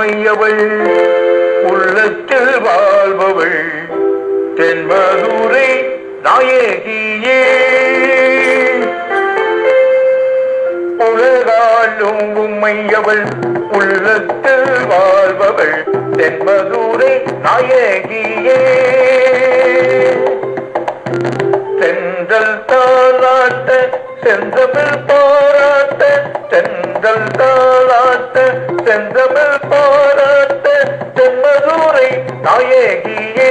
உமையவள் உள்ளத்தில் வாழ்பவள் தென்மதுரை நாயகியே உலகாலும் உம்மையவள் உள்ளத்தில் வாழ்பவள் தென்மதுரை நாயகியே செந்தல் தாளாட்ட செந்தமிழ் பாராட்ட செந்தல் தாளாட்ட செந்தமிழ் பாராட்ட தென்மதுரை நாயகியே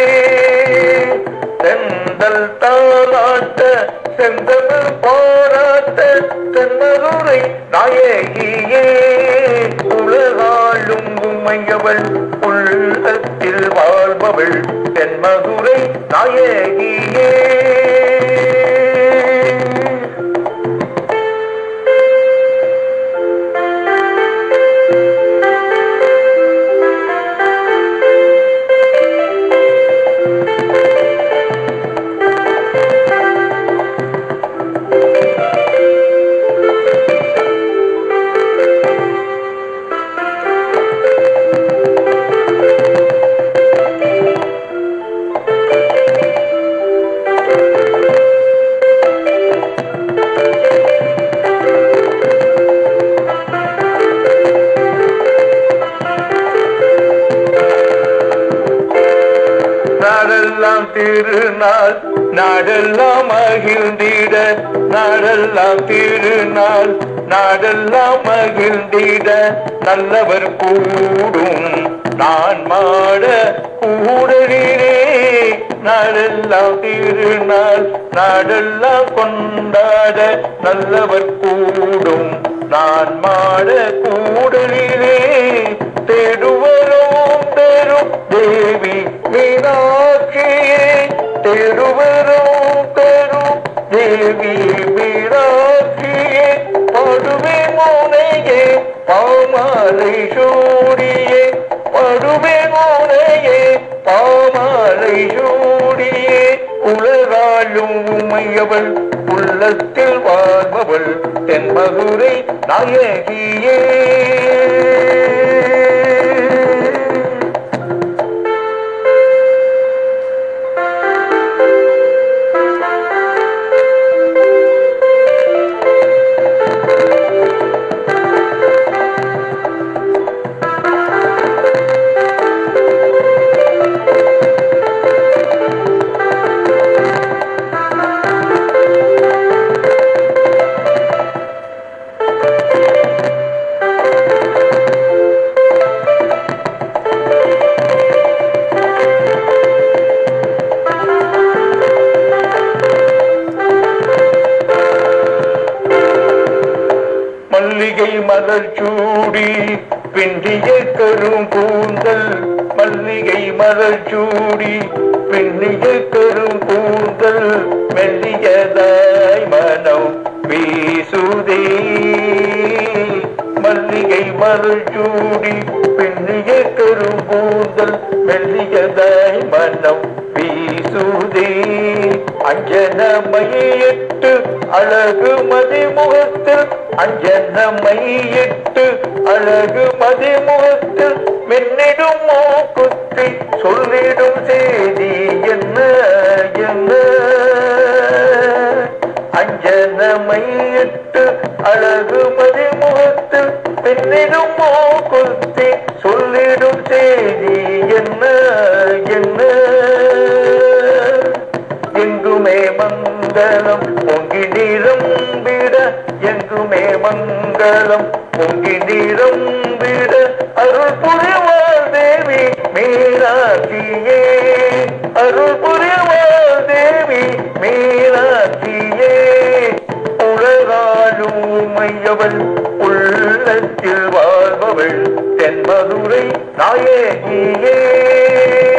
செந்தல் தாளாட்ட செந்தமிழ் பாராட்ட தென்மதுரை நாயகியே உலகாளும் உம்மையவள் உள்ளத்தில் வாழ்பவள் தென்மதுரை நாயகியே நாடெல்லாம் திருநாள் நாடெல்லாம் மகிழ்ந்திட நாடெல்லாம் திருநாள் நாடெல்லாம் மகிழ்ந்திட நல்லவர் கூடும் நான் மாட கூடலிலே நாடெல்லாம் திருநாள் நாடெல்லாம் கொண்டாட நல்லவர் கூடும் நான் மாட கூடலிலே தேடுவரோம் தரும் தேவி மீனாட்சியே தேடுவரோம் தரும் தேவி மீனாட்சியே படுவே முனையே பாமாலை சூடியே படுவே முனையே பாமாலை சூடியே உலகாலும் உமையவள் உள்ளத்தில் வாழ்பவள் தென்மதுரை நாயகியே மல்லிகை மலர் சூடி பிண்டிய கரும் கூந்தல் மல்லிகை மலர் சூடி பின்னிய கரும் கூந்தல் மெல்லியதாய் மனம் வீசுதே மல்லிகை மலர் சூடி பின்னிய கரும் கூந்தல் மெல்லியதாய் மனம் வீசுதே அஞ்சனமையிட்டு அழகு மதிமுகத்தில் அஞ்சனமையிட்டு அழகு மதிமுகத்தில் மின்னிடும் மூக்குத்தி சொல்லிடும் செய்தி என்ன என்ன அஞ்சனமையிட்டு அழகு மதிமுகத்தில் மின்னிடும் மூக்குத்தி சொல்லிடும் செய்தி என்ன என்ன எங்குமே மங்களம் பொங்கி நிரம்பிட எங்குமே மங்களம் பொங்கி நிரம்பிட அருள் புரிவார் தேவி மீனாட்சியே அருள் புரிவார் தேவி மீனாட்சியே உலகாலும் மையவள் உள்ளத்தில் வாழ்பவள் தென்மதுரை நாயகியே